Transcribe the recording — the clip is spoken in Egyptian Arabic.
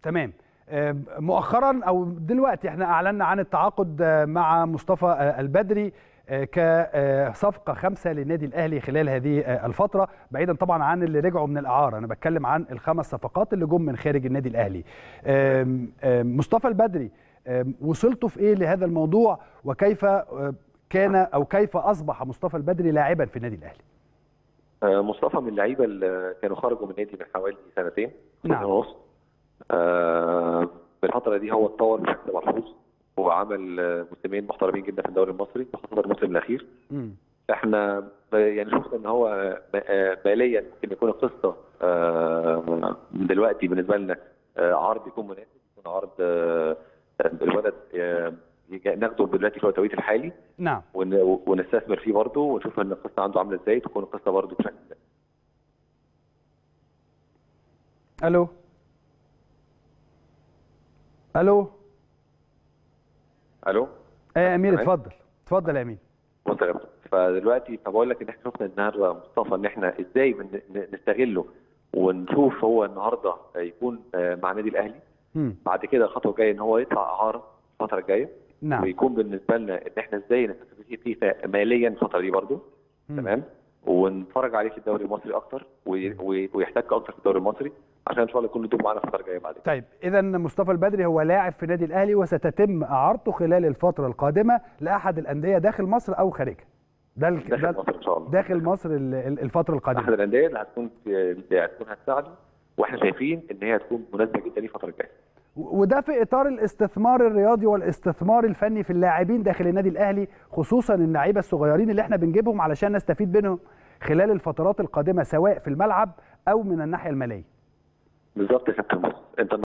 تمام آه، مؤخرا او دلوقتي احنا اعلنا عن التعاقد آه، مع مصطفى آه، البدري آه، كصفقه خمسه للنادي الاهلي خلال هذه آه، الفتره بعيدا طبعا عن اللي رجعوا من الاعاره انا بتكلم عن الخمس صفقات اللي جم من خارج النادي الاهلي آم، آم، مصطفى البدري آم، وصلتوا في ايه لهذا الموضوع وكيف آه، كان او كيف اصبح مصطفى البدري لاعبا في النادي الاهلي آه، مصطفى من اللعيبه اللي كانوا خرجوا من النادي من حوالي سنتين نعم. سنة ونص آه، في الفتره دي هو اتطور بشكل ملحوظ وعمل آه، موسمين محترمين جدا في الدوري المصري خاصه الموسم الاخير مم. احنا ب- يعني شفنا ان هو آه، آه، ماليا ممكن يكون القصه آه، دلوقتي بالنسبه لنا آه، عرض يكون مناسب يكون عرض آه، الولد آه، يجي- ناخده دلوقتي في التوقيت الحالي نعم ون- ونستثمر فيه برضه ونشوف ان القصه عنده عامله ازاي تكون القصه برضه بشكل الو الو الو آه، يا امير تمام. اتفضل اتفضل يا امير بص يا كابتن فدلوقتي فبقول لك ان احنا شفنا النهارده مصطفى ان احنا ازاي بن- ن- نستغله ونشوف هو النهارده يكون آه، مع النادي الاهلي مم. بعد كده الخطوه الجايه ان هو يطلع اعاره الفتره الجايه نعم ويكون بالنسبه لنا ان احنا ازاي نستفيد فيه فيه ماليا الفتره دي برضه مم. تمام ونتفرج عليه في الدوري المصري اكتر وي- وي- ويحتك اكتر في الدوري المصري عشان ان شاء الله يكون له دور معانا الفتره الجايه بعد كده طيب اذا مصطفى البدري هو لاعب في النادي الاهلي وستتم اعارته خلال الفتره القادمه لاحد الانديه داخل مصر او خارجها ده ال- داخل ده مصر ان شاء الله داخل مصر ال- ال- الفتره احد القادمه الانديه اللي هتكون اللي هتكون هتساعده واحنا شايفين ان هي هتكون مناسبه جدا ليه الفتره الجايه و- وده في اطار الاستثمار الرياضي والاستثمار الفني في اللاعبين داخل النادي الاهلي خصوصا اللعيبه الصغيرين اللي احنا بنجيبهم علشان نستفيد منهم خلال الفترات القادمه سواء في الملعب او من الناحيه الماليه بالظبط يا كابتن بص انت